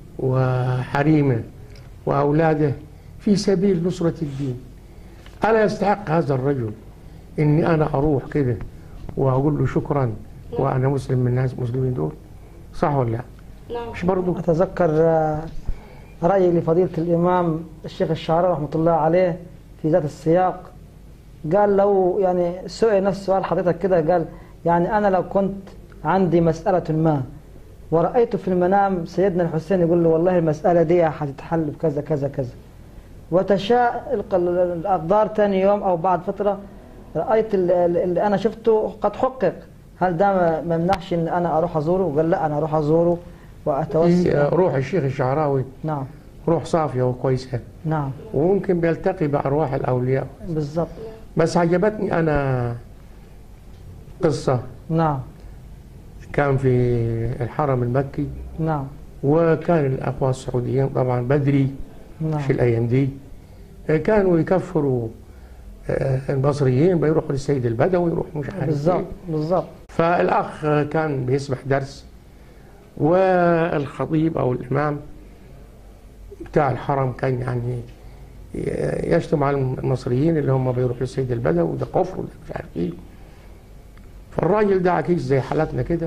وحريمه وأولاده في سبيل نصرة الدين ألا يستحق هذا الرجل إني أنا أروح كده وأقول له شكرا وأنا مسلم من الناس المسلمين دول صح ولا لا؟ نعم مش برضه أتذكر آه، رأيي لفضيلة الإمام الشيخ الشعراوي رحمة الله عليه في ذات السياق قال لو يعني سئل نفس سؤال حضرتك كده قال يعني أنا لو كنت عندي مسألة ما ورأيت في المنام سيدنا الحسين يقول له والله المسألة دي هتتحل بكذا كذا كذا وتشاء الق- الأقدار تاني يوم أو بعد فترة رأيت ال- ال- اللي أنا شفته قد حقق هل ده ما- ما يمنعش إن أنا أروح أزوره؟ وقال لا أنا أروح أزوره في وأتوسل روح الشيخ الشعراوي نعم روح صافية وكويسة نعم وممكن بيلتقي بأرواح الأولياء بالضبط بس عجبتني أنا قصة نعم كان في الحرم المكي نعم وكان الأخوة السعوديين طبعا بدري نعم في الأيام دي كانوا يكفروا آه، المصريين بيروحوا للسيد البدوي يروحوا مش عارف بالضبط إيه. بالضبط فالأخ كان بيسمح درس والخطيب أو الإمام بتاع الحرم كان يعني يشتم على المصريين اللي هم بيروحوا للسيد البدوي وده كفر وده مش عارف ايه فالراجل ده عكيس زي حالاتنا كده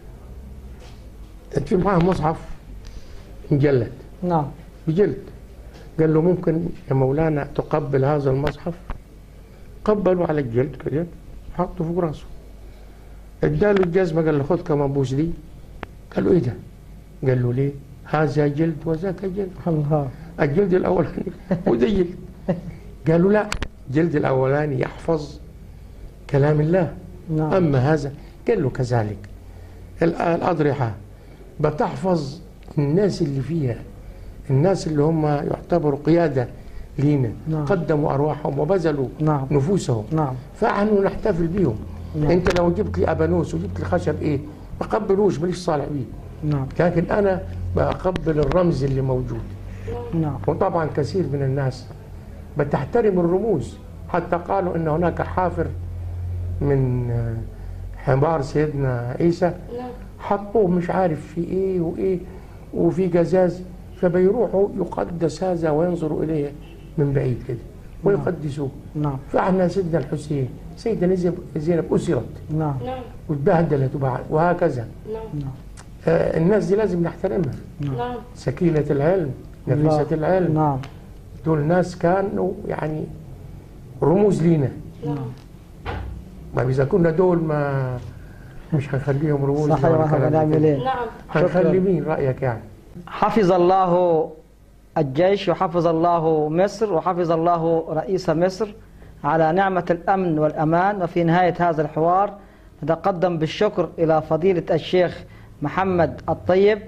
في معاه مصحف مجلد نعم بجلد قال له ممكن يا مولانا تقبل هذا المصحف قبله على الجلد كده حطه فوق راسه اداله الجزمه قال له خذ كمان بوس دي قال له ايه ده؟ قال له ليه؟ هذا جلد وذاك جلد الله الجلد الاولاني وده جلد قال له لا الجلد الاولاني يحفظ كلام الله نعم اما هذا قال له كذلك ال- الاضرحه بتحفظ الناس اللي فيها الناس اللي هم يعتبروا قياده لينا نعم. قدموا ارواحهم وبذلوا نعم نفوسهم نعم فنحن نحتفل بيهم نعم. انت لو جبت لي ابانوس وجبت لي خشب ايه ما قبلوش ماليش صالح بيه نعم لكن انا بقبل الرمز اللي موجود نعم وطبعا كثير من الناس بتحترم الرموز حتى قالوا ان هناك حافر من آه، حمار سيدنا عيسى نعم حطوه مش عارف في ايه وايه وفي جزاز فبيروحوا يقدس هذا وينظروا اليه من بعيد كده ويقدسوه نعم فاحنا سيدنا الحسين سيدنا زينب- زينب اسرت نعم نعم واتبهدلت وبع- وهكذا نعم آه، الناس دي لازم نحترمها نعم سكينة العلم نفيسة الله. العلم نعم دول ناس كانوا يعني رموز لينا نعم ما إذا كنا دول ما مش هنخليهم رموز صحيح ولا واحنا كلام زي هنعمل كده. ايه نعم هنخلي مين رأيك يعني حفظ الله الجيش وحفظ الله مصر وحفظ الله رئيس مصر على نعمة الأمن والأمان وفي نهاية هذا الحوار نتقدم بالشكر إلى فضيلة الشيخ محمد الطيب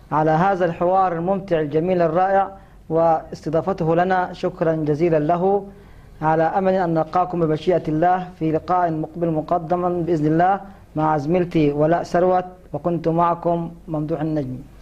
على هذا الحوار الممتع الجميل الرائع واستضافته لنا شكرا جزيلا له على أمل أن نلقاكم بمشيئة الله في لقاء مقبل مقدما بإذن الله مع زميلتي ولاء ثروت وكنت معكم ممدوح النجمي